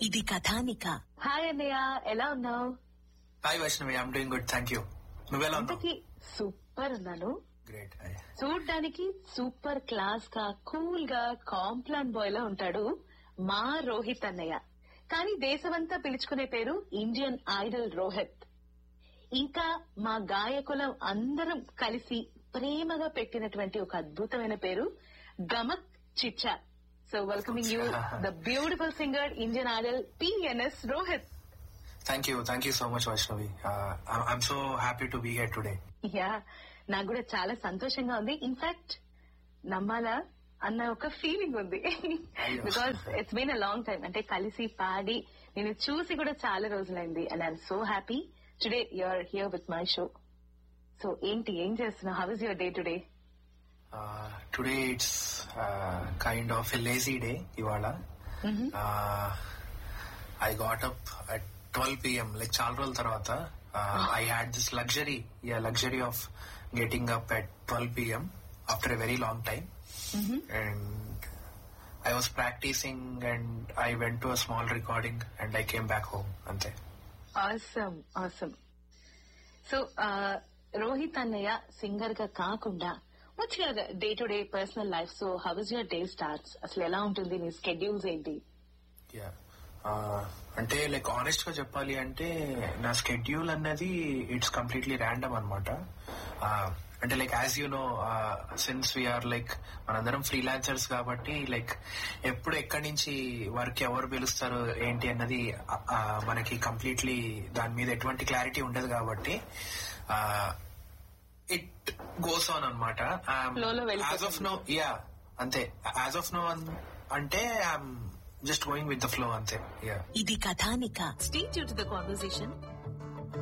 ఇది కథానిక హాయ్ అన్నయ్య ఎలా ఉన్నావు hi Vaishnavi I'm doing good thank you నువ్వెలా ఉన్నావు ఇంతకీ సూపర్ ఉన్నాను గ్రేట్ చూడ్డానికి సూపర్ క్లాస్ గా కూల్ గా కాంప్లాన్ బాయ్ లా ఉంటాడు మా రోహిత్ అన్నయ్య కానీ దేశమంతా పిలుచుకునే పేరు ఇండియన్ ఐడల్ రోహిత్ ఇంకా మా గాయకులం అందరం కలిసి ప్రేమగా పెట్టినటువంటి ఒక అద్భుతమైన పేరు గమక్ చిచ్చా so welcoming you the beautiful singer Indian Idol PNS Rohit thank you thank you so much Vaishnavi I'm so happy to be here today yeah నాకు కూడా చాలా సంతోషంగా ఉంది ఇన్ఫాక్ట్ నమ్మాలా అన్న ఒక ఫీలింగ్ ఉంది అయ్యో. Because it's been a long time అంటే కలిసి పాడి నేను చూసి కూడా చాలా రోజులైంది and I'm so happy today you're here with my show so ఏంటి ఏం చేస్తున్నావు how is your day today today it's kind of a lazy day ఇవాళ I got up at twelve PM like చాలా రోజుల తర్వాత I had this luxury luxury of getting up at twelve PM after a very long time and I was practicing and I went to a small recording and I came back home అంతే awesome awesome so Rohit అన్నయ్య singer గా కాకుండా what's your day to day personal life so how is your day starts అసలు ఎలా ఉంటుంది నీ schedules ఏంటి yeah అంటే లైక్ ఆనెస్ట్ గా చెప్పాలి అంటే నా స్కెడ్యూల్ అన్నది ఇట్స్ కంప్లీట్లీ ర్యాండమ్ అనమాట అంటే like as you know since we're like మనందరం ఫ్రీలాన్సర్స్ కాబట్టి లైక్ ఎప్పుడు ఎక్కడి నుంచి వర్క్ ఎవరు పిలుస్తారు ఏంటి అన్నది ఆ, ఆ, మనకి కంప్లీట్లీ దాని మీద ఎటువంటి క్లారిటీ ఉండదు కాబట్టి ఇట్ గోస్ ఆన్ అనమాట Flow లో వెళ్ళిపోతుంది. యాజ్ ఆఫ్ నో యా అంతే యాజ్ ఆఫ్ నో అంటే I'm just going with the flow అంతే యా ఇది కథానిక stay tune to the conversation